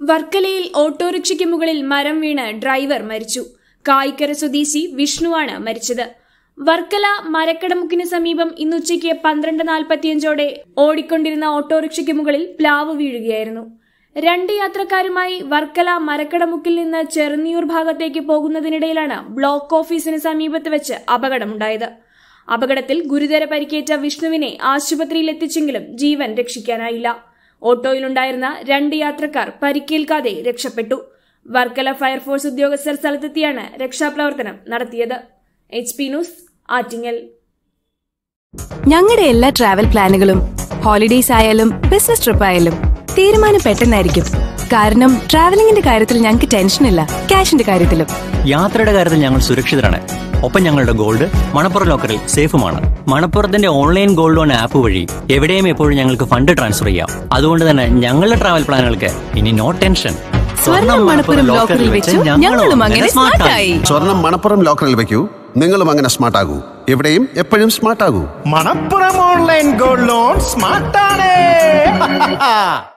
വർക്കലയിൽ ഓട്ടോറിക്ഷയ്ക്ക് മുകളിൽ മരം വീണ് ഡ്രൈവർ മരിച്ചു കായിക്കര സ്വദേശി വിഷ്ണുവാണ് മരിച്ചത് വർക്കല മരക്കടമുക്കിന് സമീപം ഇന്നുച്ചയ്ക്ക് പന്ത്രണ്ട് നാൽപ്പത്തിയഞ്ചോടെ ഓടിക്കൊണ്ടിരുന്ന ഓട്ടോറിക്ഷയ്ക്ക് മുകളിൽ പ്ലാവ് വീഴുകയായിരുന്നു രണ്ട് യാത്രക്കാരുമായി വർക്കല മരക്കടമുക്കിൽ നിന്ന് ചെറുന്നിയൂർ ഭാഗത്തേക്ക് പോകുന്നതിനിടയിലാണ് ബ്ലോക്ക് ഓഫീസിന് സമീപത്ത് വെച്ച് അപകടമുണ്ടായത് അപകടത്തിൽ ഗുരുതര പരിക്കേറ്റ വിഷ്ണുവിനെ ആശുപത്രിയിൽ എത്തിച്ചെങ്കിലും ജീവൻ രക്ഷിക്കാനായില്ല ഓട്ടോയിലുണ്ടായിരുന്ന രണ്ട് യാത്രക്കാർ പരിക്കേൽക്കാതെ രക്ഷപ്പെട്ടു വർക്കല ഫയർഫോഴ്സ് ഉദ്യോഗസ്ഥർ സ്ഥലത്തെത്തിയാണ് രക്ഷാപ്രവർത്തനം നടത്തിയത് എച്ച് പി ന്യൂസ് ആറ്റിങ്ങൽ ഞങ്ങളുടെ എല്ലാ ട്രാവൽ പ്ലാനുകളും ഹോളിഡേയ്സ് ആയാലും ബിസിനസ് ട്രിപ്പ് ആയാലും തീരുമാനം പെട്ടെന്നായിരിക്കും കാരണം ട്രാവലിംഗിന്റെ കാര്യത്തിൽ ഞങ്ങൾക്ക് ടെൻഷനില്ല ക്യാഷിന്റെ കാര്യത്തിലും യാത്രയുടെ കാര്യത്തിൽ ഞങ്ങൾ സുരക്ഷിതരാണ് ഒപ്പം ഞങ്ങളുടെ ഗോൾഡ് മണപ്പുറം ലോക്കറിൽ സേഫുമാണ് മണപ്പുറത്തിന്റെ ഓൺലൈൻ ഗോൾഡ് ലോൺ ആപ്പ് വഴി എവിടെയും എപ്പോഴും ഞങ്ങൾക്ക് ഫണ്ട് ട്രാൻസ്ഫർ ചെയ്യാം അതുകൊണ്ട് തന്നെ ഞങ്ങളുടെ ട്രാവൽ പ്ലാനുകൾക്ക് ഇനി നോ ടെൻഷൻ സ്വർണം മണപ്പുറം ലോക്കറിൽ വെച്ചു ഞങ്ങളും അങ്ങനെ സ്മാർട്ടായി സ്വർണം മണപ്പുറം ലോക്കറിൽ വെക്കൂ നിങ്ങളും അങ്ങനെ സ്മാർട്ട് ആകൂ എവിടെയും എപ്പോഴും സ്മാർട്ട് ആകൂ മണപ്പുറം ഓൺലൈൻ ഗോൾഡ് ലോൺ സ്മാർട്ടാണ്